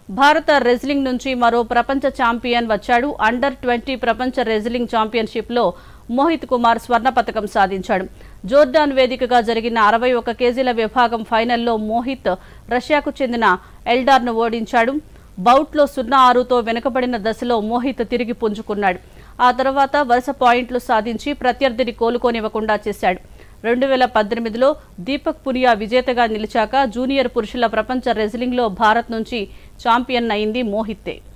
భారత రెజ్లింగ్ నుంచి మరో ప్రపంచ ఛాంపియన్ వచ్చాడు అండర్ ట్వంటీ ప్రపంచ రెజ్లింగ్ ఛాంపియన్షిప్లో మోహిత్ కుమార్ స్వర్ణ పతకం సాధించాడు జోర్డాన్ వేదికగా జరిగిన అరవై ఒక్క కేజీల విభాగం ఫైనల్లో మోహిత్ రష్యాకు చెందిన ఎల్డార్ను ఓడించాడు బౌట్లో సున్నా ఆరుతో వెనుకబడిన దశలో మోహిత్ తిరిగి పుంజుకున్నాడు ఆ తర్వాత వరుస పాయింట్లు సాధించి ప్రత్యర్థిని కోలుకోనివ్వకుండా చేశాడు రెండు వేల పద్దెనిమిదిలో దీపక్ పునియా విజేతగా నిలిచాక జూనియర్ పురుషుల ప్రపంచ రెజ్లింగ్లో భారత్ నుంచి ఛాంపియన్ అయింది మోహిత్తే